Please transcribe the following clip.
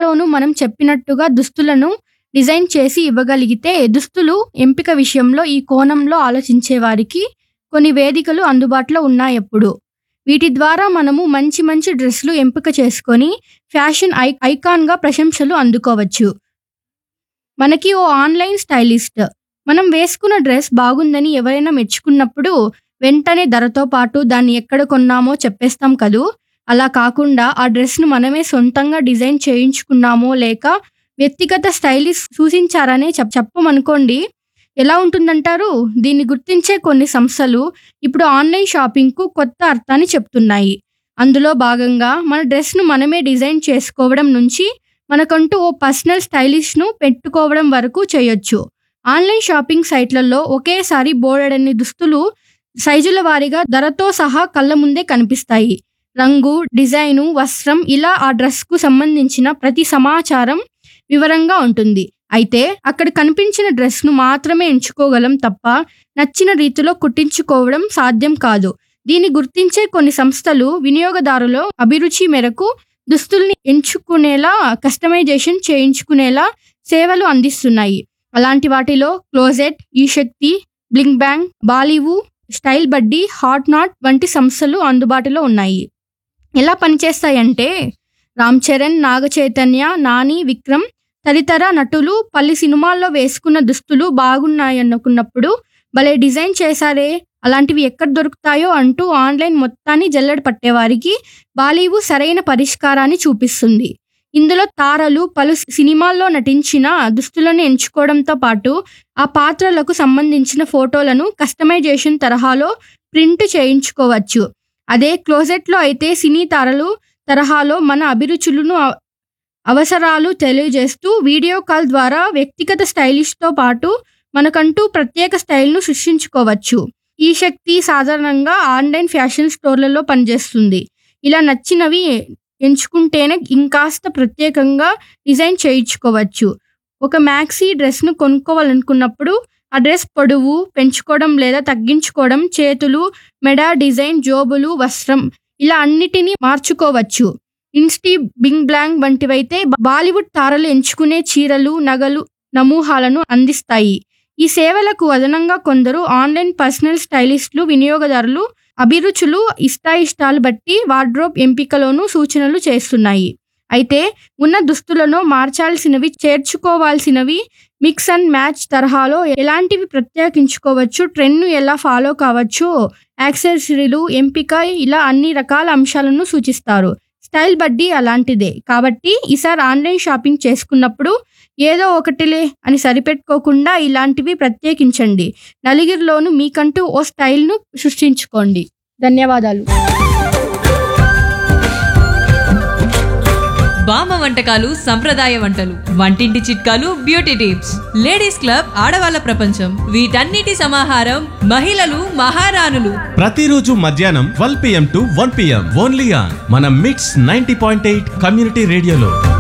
అందులోనూ మనం చెప్పినట్టుగా దుస్తులను డిజైన్ చేసి ఇవ్వగలిగితే దుస్తులు ఎంపిక విషయంలో ఈ కోణంలో ఆలోచించే వారికి కొన్ని వేదికలు అందుబాటులో ఉన్నాయెప్పుడు వీటి ద్వారా మనము మంచి మంచి డ్రెస్సులు ఎంపిక చేసుకొని ఫ్యాషన్ ఐ ఐకాన్గా ప్రశంసలు అందుకోవచ్చు మనకి ఓ ఆన్లైన్ స్టైలిస్ట్ మనం వేసుకున్న డ్రెస్ బాగుందని ఎవరైనా మెచ్చుకున్నప్పుడు వెంటనే ధరతో పాటు దాన్ని ఎక్కడ కొన్నామో చెప్పేస్తాం కదూ అలా కాకుండా ఆ డ్రెస్ను మనమే సొంతంగా డిజైన్ చేయించుకున్నామో లేక వ్యక్తిగత స్టైలిస్ట్ సూచించారనే చెప్ చెప్పమనుకోండి ఎలా ఉంటుందంటారు దీన్ని గుర్తించే కొన్ని సంస్థలు ఇప్పుడు ఆన్లైన్ షాపింగ్కు కొత్త అర్థాన్ని చెప్తున్నాయి అందులో భాగంగా మన డ్రెస్ను మనమే డిజైన్ చేసుకోవడం నుంచి మనకంటూ ఓ పర్సనల్ స్టైలిష్ను పెట్టుకోవడం వరకు చేయొచ్చు ఆన్లైన్ షాపింగ్ సైట్లలో ఒకేసారి బోలెడన్ని దుస్తులు సైజుల వారీగా ధరతో సహా కళ్ళ ముందే కనిపిస్తాయి రంగు డిజైను వస్త్రం ఇలా ఆ డ్రెస్కు సంబంధించిన ప్రతి సమాచారం వివరంగా ఉంటుంది అయితే అక్కడ కనిపించిన డ్రెస్ను మాత్రమే ఎంచుకోగలం తప్ప నచ్చిన రీతిలో కుట్టించుకోవడం సాధ్యం కాదు దీన్ని గుర్తించే కొన్ని సంస్థలు వినియోగదారుల అభిరుచి మేరకు దుస్తుల్ని ఎంచుకునేలా కస్టమైజేషన్ చేయించుకునేలా సేవలు అందిస్తున్నాయి అలాంటి వాటిలో క్లోజెట్ ఈ Shakti Blink Bang Bollywood Style Buddy Hot Not వంటి సంస్థలు అందుబాటులో ఉన్నాయి ఎలా పనిచేస్తాయంటే రామ్ చరణ్ నాగ చైతన్య నాని విక్రమ్ తదితర నటులు పలు సినిమాల్లో వేసుకున్న దుస్తులు బాగున్నాయనుకున్నప్పుడు భలే డిజైన్ చేశారే అలాంటివి ఎక్కడ దొరుకుతాయో అంటూ ఆన్లైన్ మొత్తాన్ని జల్లెడ పట్టేవారికి బాలీవు సరైన పరిష్కారాన్ని చూపిస్తుంది ఇందులో తారలు పలు సినిమాల్లో నటించిన దుస్తులను ఎంచుకోవడంతో పాటు ఆ పాత్రలకు సంబంధించిన ఫోటోలను కస్టమైజేషన్ తరహాలో ప్రింట్ చేయించుకోవచ్చు అదే క్లోజెట్లో అయితే సినీ తారలు తరహాలో మన అభిరుచులను అ- అవసరాలు తెలియజేస్తూ వీడియో కాల్ ద్వారా వ్యక్తిగత స్టైలిష్తో పాటు మనకంటూ ప్రత్యేక స్టైల్ను సృష్టించుకోవచ్చు ఈ శక్తి సాధారణంగా ఆన్లైన్ ఫ్యాషన్ స్టోర్లలో పనిచేస్తుంది ఇలా నచ్చినవి ఎంచుకుంటేనే ఇంకాస్త ప్రత్యేకంగా డిజైన్ చేయించుకోవచ్చు ఒక మ్యాక్సీ డ్రెస్ను కొనుక్కోవాలనుకున్నప్పుడు ఆ డ్రెస్ పొడవు పెంచుకోవడం లేదా తగ్గించుకోవడం చేతులు మెడ డిజైన్ జోబులు వస్త్రం ఇలా అన్నిటినీ మార్చుకోవచ్చు ఇన్స్టీ బింగ్ బ్లాంగ్ వంటివైతే బాలీవుడ్ తారలు ఎంచుకునే చీరలు నగలు నమూహాలను అందిస్తాయి ఈ సేవలకు అదనంగా కొందరు ఆన్లైన్ పర్సనల్ స్టైలిస్టులు వినియోగదారులు అభిరుచులు ఇష్టాయిష్టాలు బట్టి వార్డ్రోబ్ ఎంపికలోనూ సూచనలు చేస్తున్నాయి అయితే ఉన్న దుస్తులను మార్చాల్సినవి చేర్చుకోవాల్సినవి మిక్స్ అండ్ మ్యాచ్ తరహాలో ఎలాంటివి ప్రత్యేకించుకోవచ్చు ట్రెండ్ను ఎలా ఫాలో కావచ్చు యాక్సెసరీలు ఎంపిక ఇలా అన్ని రకాల అంశాలను సూచిస్తారు స్టైల్ బడ్డీ అలాంటిదే కాబట్టి ఈసారి ఆన్లైన్ షాపింగ్ చేసుకున్నప్పుడు ఏదో ఒకటిలే అని సరిపెట్టుకోకుండా ఇలాంటివి ప్రత్యేకించండి నలుగురిలోనూ మీకంటూ ఓ స్టైల్ను సృష్టించుకోండి ధన్యవాదాలు బామ్మ వంటకాలు సంప్రదాయ వంటలు వంటింటి చిట్కాలు బ్యూటీ టిప్స్ లేడీస్ క్లబ్ ఆడవాళ్ళ ప్రపంచం వీటన్నిటి సమాహారం మహిళలు మహారాణులు ప్రతిరోజు మధ్యాహ్నం twelve P M to one P M only on మన మిట్స్ నైన్టీ పాయింట్ ఎయిట్ కమ్యూనిటీ రేడియోలో